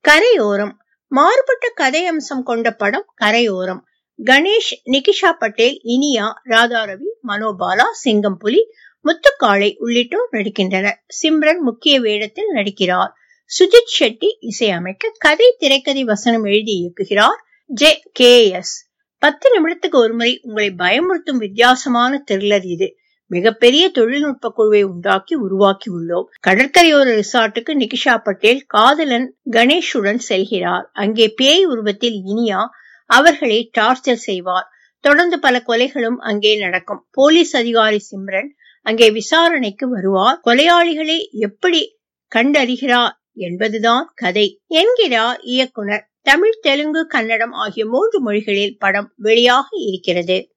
கரையோரம் மாறுபட்ட கதை அம்சம் கொண்ட படம் கரையோரம் கணேஷ் நிகிஷா பட்டேல் இனியா ராதாரவி மனோபாலா சிங்கம்புலி முத்துக்காளை உள்ளிட்டோர் நடிக்கின்றனர் சிம்ரன் முக்கிய வேடத்தில் நடிக்கிறார் சுஜித் ஷெட்டி இசையமைக்க கதை திரைக்கதை வசனம் எழுதி இயக்குகிறார் ஜே கே எஸ் பத்து நிமிடத்துக்கு ஒருமுறை உங்களை பயமுறுத்தும் வித்தியாசமான த்ரில்லர் இது மிகப்பெரிய தொழில்நுட்ப குழுவை உண்டாக்கி உருவாக்கி உள்ளோம் கடற்கரையோர ரிசார்ட்டுக்கு நிகிஷா பட்டேல் காதலன் கணேஷுடன் செல்கிறார் அங்கே பேய் உருவத்தில் இனியா அவர்களை டார்ச்சர் செய்வார் தொடர்ந்து பல கொலைகளும் அங்கே நடக்கும் போலீஸ் அதிகாரி சிம்ரன் அங்கே விசாரணைக்கு வருவார் கொலையாளிகளை எப்படி கண்டறிகிறார் என்பதுதான் கதை என்கிறார் இயக்குனர் தமிழ் தெலுங்கு கன்னடம் ஆகிய மூன்று மொழிகளில் படம் வெளியாக இருக்கிறது